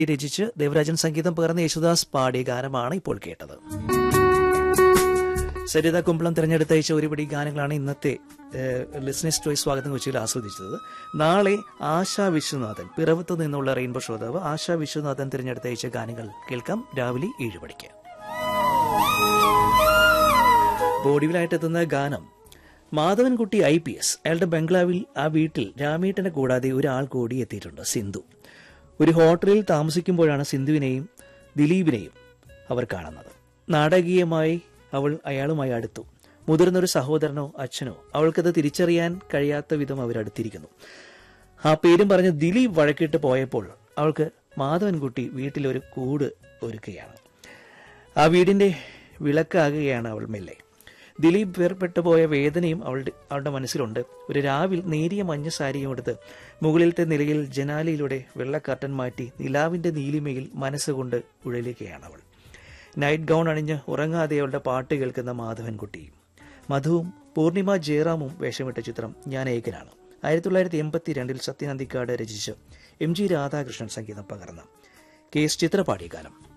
രചിച്ച് ദേവരാജൻ സംഗീതം പകർന്ന യേശുദാസ് പാടിയ ഗാനമാണ് ഇപ്പോൾ കേട്ടത് സരിത കുമ്പളം തിരഞ്ഞെടുത്ത അയച്ച ഒരുപടി ഗാനങ്ങളാണ് ഇന്നത്തെ ലിസ്നസ് ചോയ്സ് സ്വാഗതം കൊച്ചിയിൽ ആസ്വദിച്ചത് നാളെ ആശാ വിശ്വനാഥൻ പിറവത്ത് നിന്നുള്ള റെയിൻബോ ശ്രോതാവ് ആശാ വിശ്വനാഥൻ തിരഞ്ഞെടുത്ത അയച്ച ഗാനങ്ങൾ കേൾക്കാം രാവിലെ ഏഴ് മണിക്ക് ബോഡിയിലായിട്ട് എത്തുന്ന ഗാനം മാധവൻകുട്ടി ഐ പി എസ് അയാളുടെ ബംഗ്ലാവിൽ ആ വീട്ടിൽ രാമേട്ടനെ കൂടാതെ ഒരാൾ കൂടി എത്തിയിട്ടുണ്ട് സിന്ധു ഒരു ഹോട്ടലിൽ താമസിക്കുമ്പോഴാണ് സിന്ധുവിനെയും ദിലീപിനെയും അവർ കാണുന്നത് നാടകീയമായി അവൾ അയാളുമായി അടുത്തു മുതിർന്നൊരു സഹോദരനോ അച്ഛനോ അവൾക്കത് തിരിച്ചറിയാൻ കഴിയാത്ത വിധം അവരടുത്തിരിക്കുന്നു ആ പേരും പറഞ്ഞ് ദിലീപ് വഴക്കിട്ട് പോയപ്പോൾ അവൾക്ക് മാധവൻകുട്ടി വീട്ടിലൊരു കൂട് ഒരുക്കുകയാണ് ആ വീടിന്റെ വിളക്കാകുകയാണ് അവൾ മെല്ലെ ദിലീപ് വേർപെട്ടു പോയ വേദനയും അവളുടെ അവളുടെ മനസ്സിലുണ്ട് ഒരു രാവിൽ നേരിയ മഞ്ഞ സാരിയും എടുത്ത് മുകളിലത്തെ നിലയിൽ ജനാലയിലൂടെ വെള്ളക്കർട്ടൻ മാറ്റി നിലാവിന്റെ നീലിമയിൽ മനസ്സുകൊണ്ട് ഉഴലിക്കുകയാണ് അവൾ നൈറ്റ് ഗൗൺ അണിഞ്ഞ് ഉറങ്ങാതെ അവളുടെ പാട്ട് കേൾക്കുന്ന മാധവൻകുട്ടിയും മധുവും പൂർണിമ ജയറാമും വേഷമിട്ട ചിത്രം ഞാൻ ഏകനാണ് ആയിരത്തി തൊള്ളായിരത്തി എൺപത്തി രണ്ടിൽ സത്യനന്ദിക്കാട് രചിച്ച് എം ജി രാധാകൃഷ്ണൻ സംഗീതം പകർന്ന കെ എസ് ചിത്രപാടിയ ഗാനം